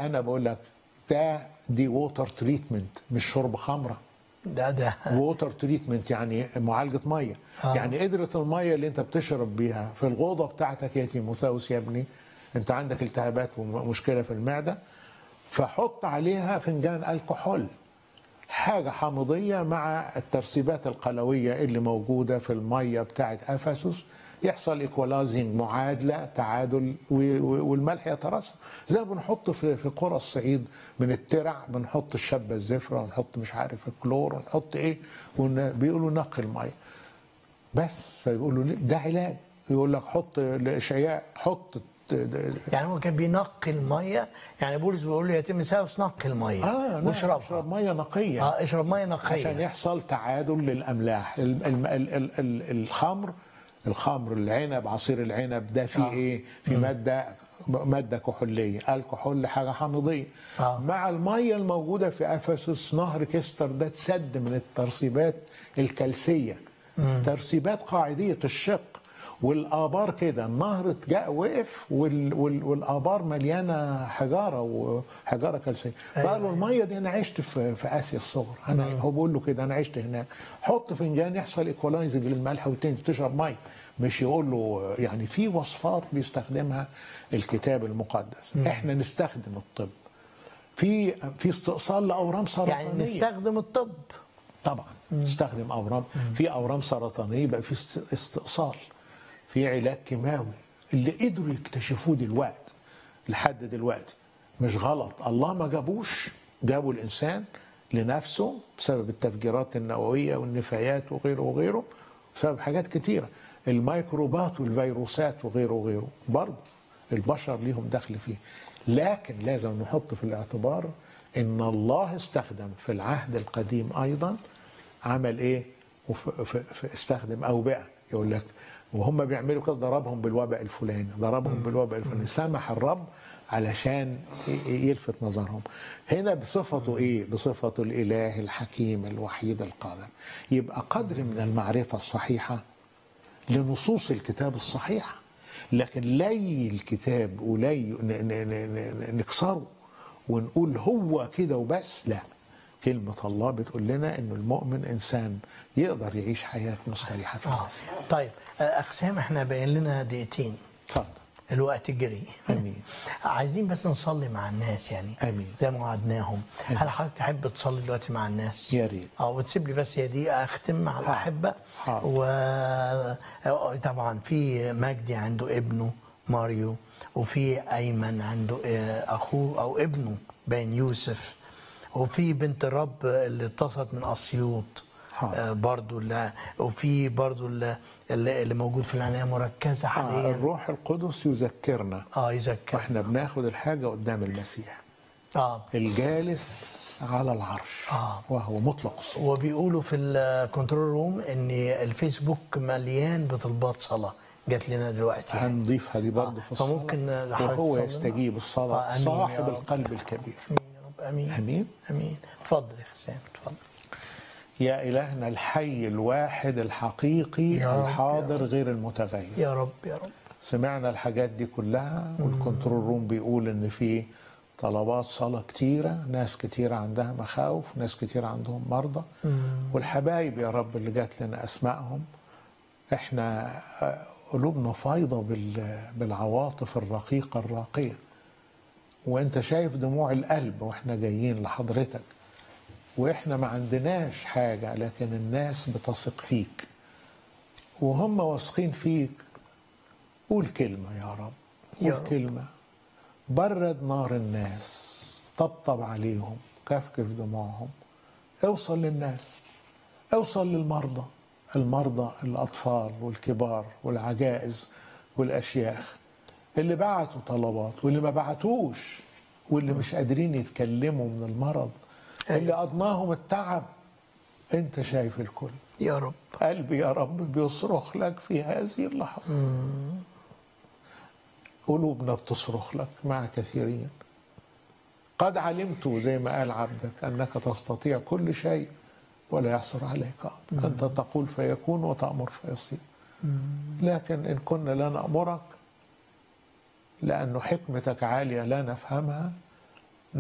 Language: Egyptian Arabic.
فانا بقول لك ده دي ووتر تريتمنت مش شرب خمره ده ده ووتر تريتمنت يعني معالجه ميه آه. يعني قدره الميه اللي انت بتشرب بيها في الغوضه بتاعتك يا تيموثاوس يا ابني انت عندك التهابات ومشكله في المعده فحط عليها فنجان الكحول حاجه حامضيه مع الترسيبات القلويه اللي موجوده في الميه بتاعت افسس يحصل ايكولايزنج معادله تعادل و- و- والملح يترسب زي ما بنحط في في قرى الصعيد من الترع بنحط الشبه الزفره ونحط مش عارف الكلور ونحط ايه ون- بيقولوا نقي الميه بس فيقولوا ليه؟ ده علاج يقول لك حط الاشعياء حط يعني هو كان بينقي الميه يعني بولس بيقول له يا تيموثاوس نقي الميه اه لا، واشربها اشرب ميه نقيه اه اشرب ميه عشان نقيه يحصل تعادل للاملاح ال- ال- ال- ال- ال- الخمر الخمر العنب عصير العنب ده فيه آه. ايه في ماده ماده كحوليه الكحول حاجه حامضيه آه. مع الميه الموجوده في افسس نهر كستر ده اتسد من الترسيبات الكلسيه ترسيبات قاعديه الشق والابار كده النهر جاء وقف وال وال والابار مليانه حجاره وحجاره كلسيه فقالوا الميه دي انا عشت في في اسيا الصغرى انا هو بيقول له كده انا عشت هناك حط فنجان يحصل ايكولايزنج للملح وتنزل تشرب ميه مش يقول له يعني في وصفات بيستخدمها الكتاب المقدس احنا نستخدم الطب في في استئصال لاورام سرطانيه يعني نستخدم الطب طبعا تستخدم اورام في اورام سرطانيه يبقى في است- استئصال في علاج كيماوي اللي قدروا يكتشفوه دلوقتي لحد دلوقتي مش غلط الله ما جابوش جابوا الانسان لنفسه بسبب التفجيرات النوويه والنفايات وغيره وغيره بسبب حاجات كتيره الميكروبات والفيروسات وغيره وغيره برضه البشر ليهم دخل فيه لكن لازم نحط في الاعتبار ان الله استخدم في العهد القديم ايضا عمل ايه وف- ف- ف- استخدم اوبئه يقول لك وهم بيعملوا كده ضربهم بالوباء الفلاني ضربهم بالوباء الفلاني سمح الرب علشان ي- ي- يلفت نظرهم هنا بصفته ايه بصفته الاله الحكيم الوحيد القادر يبقى قدر من المعرفه الصحيحه لنصوص الكتاب الصحيحة لكن لي الكتاب ولي ن- ن- ن- ن- نكسره ونقول هو كده وبس لا كلمة الله بتقول لنا أن المؤمن إنسان يقدر يعيش حياة مستريحة في اه المسيح طيب آه، اقسام احنا باين لنا دقيقتين اتفضل الوقت جري آمين. عايزين بس نصلي مع الناس يعني آمين. زي ما وعدناهم آمين. هل حضرتك تحب تصلي دلوقتي مع الناس يا ريت. اه وتسيب لي بس يا دقيقه اختم مع الاحبه حاضر. وطبعا في مجدي عنده ابنه ماريو وفي ايمن عنده آه، اخوه او ابنه باين يوسف وفي بنت الرب اللي اتصلت من اسيوط حاضر. آه، برضو اللي وفي برضو اللي, اللي موجود في العنايه مركزه آه، حاليا الروح القدس يذكرنا اه يذكر واحنا بناخد الحاجة قدام المسيح اه الجالس على العرش آه. وهو مطلق الصوت وبيقولوا في الكنترول روم ان الفيسبوك مليان بطلبات صلاه جات لنا دلوقتي يعني. هنضيفها دي برضه في الصلاة فممكن حضرتك وهو تصلي يستجيب الصلاة آه، آمين صاحب يا رب. القلب الكبير امين يا رب امين امين امين اتفضل يا حسام اتفضل يا إلهنا الحي الواحد الحقيقي يا رب، الحاضر غير المتغير يا رب يا رب سمعنا الحاجات دي كلها والكنترول روم بيقول ان في طلبات صلاة كتيرة ناس كتيرة عندها مخاوف ناس كتيرة عندهم مرضى والحبايب يا رب اللي جات لنا أسمائهم احنا آه، قلوبنا فايضة بال- بالعواطف الرقيقة الراقية وانت شايف دموع القلب واحنا جايين لحضرتك واحنا ما عندناش حاجة لكن الناس بتثق فيك وهم واثقين فيك قول كلمة يا رب يا قول رب. كلمة برد نار الناس طبطب عليهم كفكف دموعهم اوصل للناس اوصل للمرضى المرضى الأطفال والكبار والعجائز والأشياخ اللي بعتوا طلبات واللي ما بعتوش واللي مش قادرين يتكلموا من المرض اللي أضناهم التعب انت شايف الكل يا رب قلبي يا رب بيصرخ لك في هذه اللحظة قلوبنا بتصرخ لك مع كثيرين قد علمت زي ما قال عبدك أنك تستطيع كل شيء ولا يحصر عليك أمر. أنت تقول فيكون وتأمر فيصير لكن إن كنا لا نأمرك لأن حكمتك عالية لا نفهمها